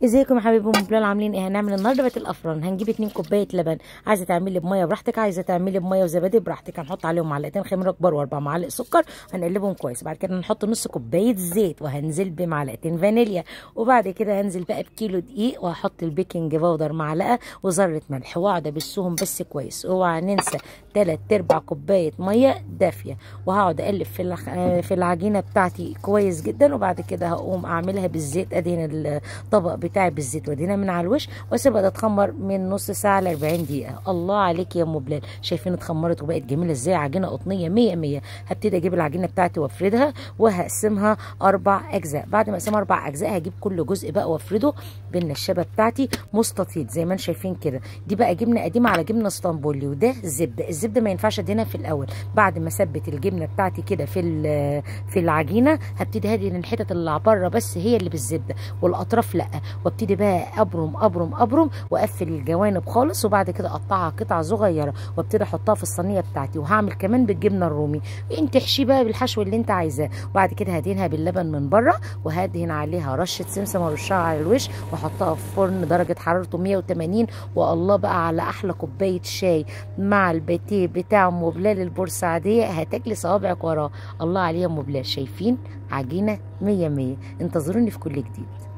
ازيكم يا حبايبي ام بلال عاملين ايه هنعمل النهارده بيت الافران هنجيب اتنين كوبايه لبن عايزه تعملي بميه براحتك عايزه تعملي بميه وزبادي براحتك هنحط عليهم معلقتين خميره كبار واربع معالق سكر هنقلبهم كويس بعد كده نحط نص كوبايه زيت وهنزل بمعلقتين فانيليا وبعد كده هنزل بقى بكيلو دقيق وهحط البيكنج باودر معلقه وذره ملح واقعد ابسهم بس كويس اوعى ننسى تلات ارباع كوبايه ميه دافيه وهقعد اقلب في الخ... في العجينه بتاعتي كويس جدا وبعد كده هقوم اعملها بالزيت ادهن الطبق بتاعي بالزيت وادهنها من على الوش واسيبها تتخمر من نص ساعه ل 40 دقيقه الله عليك يا ام بلال شايفين اتخمرت وبقت جميله ازاي عجينه قطنيه 100 100 هبتدي اجيب العجينه بتاعتي وافردها وهقسمها اربع اجزاء بعد ما اقسمها اربع اجزاء هجيب كل جزء بقى وافرده بالنشابه بتاعتي مستطيل زي ما انتم شايفين كده دي بقى جبنه قديمه على جبنه اسطنبولي وده الزبده الزبده ما ينفعش ادهنها في الاول بعد ما اثبت الجبنه بتاعتي كده في في العجينه هبتدي ادهن الحتت اللي بره بس هي اللي بالزبده والاطراف لا وابتدي بقى ابرم ابرم ابرم واقفل الجوانب خالص وبعد كده اقطعها قطع صغيره وابتدي احطها في الصينيه بتاعتي وهعمل كمان بالجبنه الرومي انت احشي بقى بالحشو اللي انت عايزاه وبعد كده هدهنها باللبن من بره وهدهن عليها رشه سمسم وارشها على الوش واحطها في فرن درجه حرارته 180 والله بقى على احلى كوبايه شاي مع الباتيه بتاع ام بلال البورسعيديه هتاكلي صوابعك وراه الله عليها ام بلال شايفين عجينه 100 100 انتظروني في كل جديد